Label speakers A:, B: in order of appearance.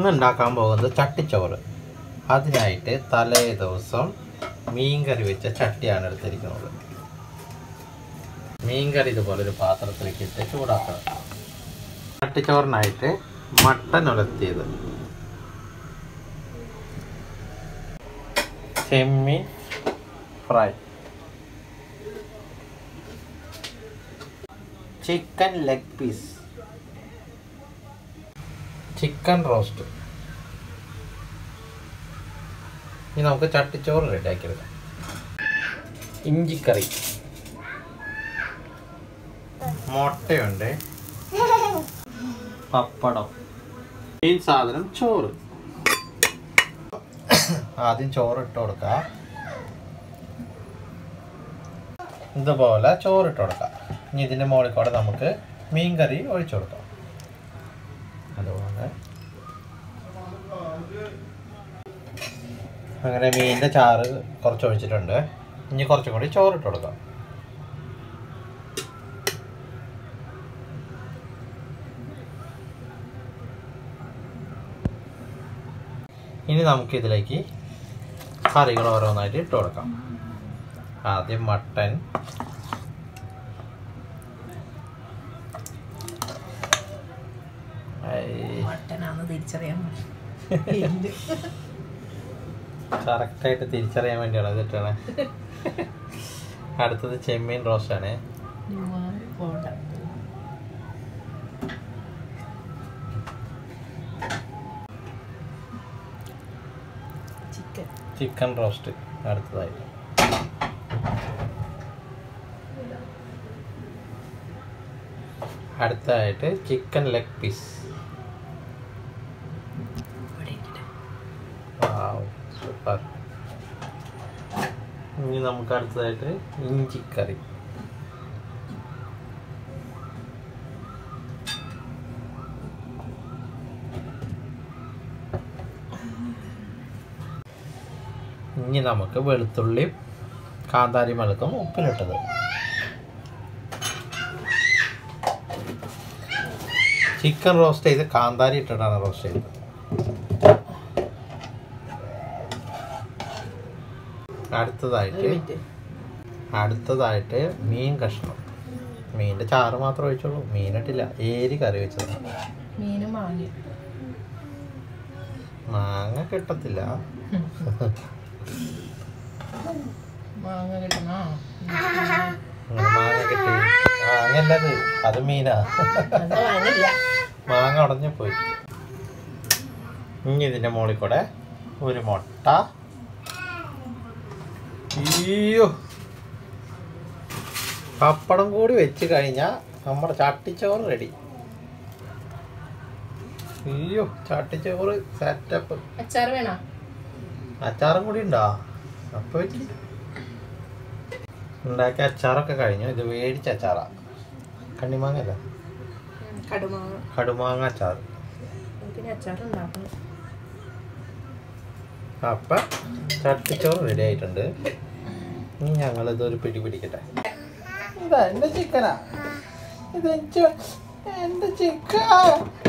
A: ഇന്ന് ഉണ്ടാക്കാൻ പോകുന്നത് ചട്ടിച്ചോറ് അതിനായിട്ട് തലേ ദിവസം മീൻ കറി വെച്ച ചട്ടിയാണ് എടുത്തിരിക്കുന്നത് മീൻ കറി ഇതുപോലെ ഒരു പാത്രത്തിലേക്ക് ഇട്ട് ചൂടാക്കണം ചട്ടിച്ചോറിനായിട്ട് മട്ടൻ ഉലത്തിയത് ചെമ്മീൻ fry chicken leg piece chicken roast ഇനി നമുക്ക് ചട്ടിച്ചോറ് റെഡിയാക്കി എടുക്കാം ഇഞ്ചിക്കറി മുട്ടയുണ്ട് പപ്പടം ഈ സാധനം ചോറ് ആദ്യം ചോറ് ഇട്ട് കൊടുക്കുക ഇതുപോലെ ചോറ് ഇട്ട് കൊടുക്കാം ഇനി ഇതിൻ്റെ മുകളിൽ കൂടെ നമുക്ക് മീൻ കറി ഒഴിച്ചു കൊടുക്കാം അതുപോലെ അങ്ങനെ മീനിൻ്റെ ചാറ് കുറച്ച് ഒഴിച്ചിട്ടുണ്ട് ഇനി കുറച്ചും കൂടി ചോറിട്ട് കൊടുക്കാം ഇനി നമുക്ക് ഇതിലേക്ക് കറികൾ ഓരോന്നായിട്ട് ഇട്ട് കൊടുക്കാം ആദ്യം മട്ടൻ ഐ.
B: മട്ടനാന്ന് തിരിച്ചറിയാൻ
A: കറക്റ്റായിട്ട് തിരിച്ചറിയാൻ വേണ്ടിയാണ് ഇത് ഇട്ടണേ അടുത്തത് ചെമ്മീൻ റോസ്റ്റാണ്
B: പോണ്ട ചിക്കൻ
A: ചിക്കൻ റോസ്റ്റ് അടുത്തതായിട്ട് അടുത്തതായിട്ട് ചിക്കൻ ലെഗ് പീസ്
B: ഇവിടെ ഇട്ടിട്ട്
A: സൂപ്പർ ഇനി നമുക്ക് അടുത്തതായിട്ട് ഇഞ്ചിക്കറി ഇനി നമുക്ക് വെളുത്തുള്ളി കാന്താരി മുളകും ഉപ്പിലിട്ടത് ചിക്കൻ റോസ്റ്റ് ചെയ്ത് കാന്താരി ഇട്ടിട്ടാണ് റോസ്റ്റ് ചെയ്തത് അടുത്തതായിട്ട്
B: മിനിറ്റ്
A: അടുത്തതായിട്ട് മീൻ കഷ്ണം മീനിന്റെ ചാറ് മാത്രമേ ഒഴിച്ചുള്ളൂ മീനിട്ടില്ല ഏരി കറി വെച്ചത്
B: മീനും വാങ്ങി
A: മാങ്ങ കിട്ടത്തില്ല
B: മാങ്ങ കിട്ടണോ
A: ഉം, മാങ്ങ കിട്ടി മാങ്ങല്ലത് അത് മീനാ
B: അത് വാങ്ങില്ല
A: മാങ്ങ ഉടഞ്ഞു പോയി ഇനി ഇതിന്റെ മുകളിൽ കൂടെ ഒരു മുട്ട അയ്യോ പപ്പടം കൂടി വെച്ച് കഴിഞ്ഞാൽ നമ്മുടെ ചട്ടിച്ചോറ് റെഡി അയ്യോ ചട്ടിച്ചോറ് സെറ്റപ്പ്
B: അച്ചാർ വേണോ
A: അച്ചാറും കൂടി ഉണ്ടോ അപ്പൊ വെക്ക്. ഉണ്ടാക്കിയ അച്ചാറൊക്കെ കഴിഞ്ഞു ഇത് മേടിച്ച അച്ചാറാ കണ്ണിമാങ്ങ അല്ല
B: കടുമാങ്ങ
A: കടുമാങ്ങ അച്ചാർ
B: പിന്നെ അച്ചാർ ഉണ്ടാക്കണം
A: അപ്പൊ ചട്ടിച്ചോറ് റെഡി ആയിട്ടുണ്ട് ഇനി ഞങ്ങൾ ഇതൊരു പിടി പിടിക്കട്ടെ ഇതാ എന്റെ ചിക്കനാ ഇത് എന്റെ ചിക്കൻ